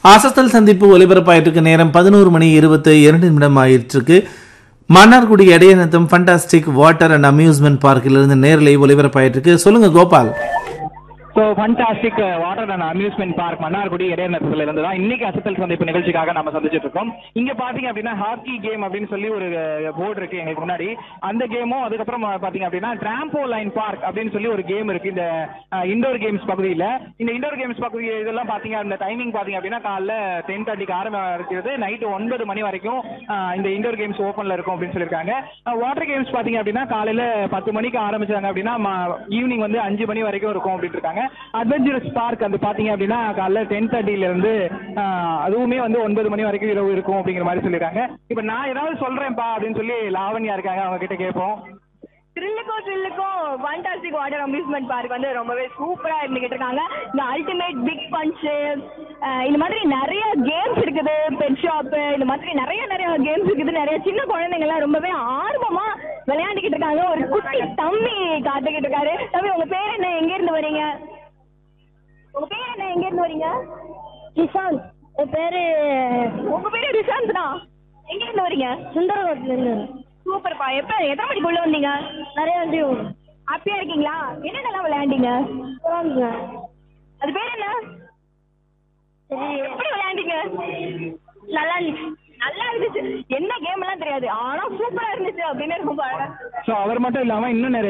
அசத்தல் சந்திப்பு ஒலிபரப்பாயிட்டிருக்கு நேரம் பதினோரு மணி இருபத்தி இரண்டு நிமிடம் ஆயிட்டிருக்கு Mannargudi Idayanatham fantastic water and amusement பார்க்கிலிருந்து நேரலை ஒலிபரப்பாயிட்டிருக்கு சொல்லுங்க Gopal so fantastic water and amusement park Mannargudi இடையநத்தத்தில் இருந்து தான் இன்னைக்கு அசத்தல் சந்திப்பு நிகழ்ச்சிக்காக நம்ம சந்திச்சிட்டு இருக்கோம் இங்க பாத்தீங்க அப்படின்னா ஹாக்கி கேம் அப்படின்னு சொல்லி ஒரு போர்டு இருக்கு எங்களுக்கு முன்னாடி அந்த கேமும் அதுக்கப்புறம் பாத்தீங்க அப்படின்னா டிராம்போ லைன் பார்க் அப்படின்னு சொல்லி ஒரு கேம் இருக்கு இந்த இண்டோர் கேம்ஸ் பகுதியில் இந்த இண்டோர் கேம்ஸ் பகுதி இதெல்லாம் பாத்தீங்க அந்த டைமிங் பாத்தீங்க அப்படின்னா காலைல டென் தேர்ட்டிக்கு ஆரம்பிக்கிறது நைட்டு ஒன்பது மணி வரைக்கும் அஹ், இந்த இண்டோர் கேம்ஸ் ஓப்பன்ல இருக்கும் அப்படின்னு சொல்லியிருக்காங்க வாட்டர் கேம்ஸ் பாத்தீங்க அப்படின்னா காலையில பத்து மணிக்கு ஆரம்பிச்சாங்க அப்படின்னா ஈவினிங் வந்து அஞ்சு மணி வரைக்கும் இருக்கும் அப்படின்னு இருக்காங்க அட்வென்ச்சரஸ் பார்க் அது பாத்தீங்க அப்படின்னா காலைல டென் தேர்ட்டில இருந்து ஆஹ், அதுவுமே வந்து ஒன்பது மணி வரைக்கும் இரவு இருக்கும் அப்படிங்கிற மாதிரி சொல்லியிருக்காங்க இப்ப நான் ஏதாவது சொல்றேன்ப்பா அப்படின்னு சொல்லி லாவண்யா இருக்காங்க அவங்க கிட்ட கேட்போம் த்ரில்லுக்கும் த்ரில்லுக்கும் ஃபண்டாஸ்டிக் வாட்டர் அம்யூஸ்மெண்ட் பார்க் வந்து ரொம்பவே சூப்பரா இருந்துகிட்டு இருக்காங்க இந்த அல்டிமேட் பிக் பஞ்சு இந்த மாதிரி நிறைய கேம்ஸ் இருக்குது பெட் ஷாப்பு இந்த மாதிரி நிறைய நிறைய கேம்ஸ் இருக்குது நிறைய சின்ன குழந்தைங்க எல்லாம் ரொம்பவே ஆர்வமா விளையாண்டுக்கிட்டு இருக்காங்க ஒரு குட்டி தம்பி காத்துக்கிட்டு இருக்காரு தம்பி உங்க பேர் என்ன எங்க இருந்து வரீங்க உங்க பேர் என்ன எங்க இருந்து வரீங்க ரிஷாந்த் என் பேரு உங்க பேரு ரிஷாந்த் தான் எங்க இருந்து வரீங்க சுந்தரகோட்டில இருந்து சூப்பர்ப்பா எப்ப எத்தனை மணிக்கு உள்ள வந்தீங்க நிறைய வந்து ஹாப்பியா இருக்கீங்களா என்னென்னலாம் விளையாண்டீங்க அது பேர் என்ன எப்படி விளையாண்டீங்க நல்லா இருந்துச்சு நல்லா இருந்துச்சு என்ன கேம் எல்லாம் தெரியாது ஆனா சூப்பரா இருந்துச்சு அப்படின்னு ரொம்ப அழகா ஸோ அவர் மட்டும் இல்லாம இன்னும் நிறைய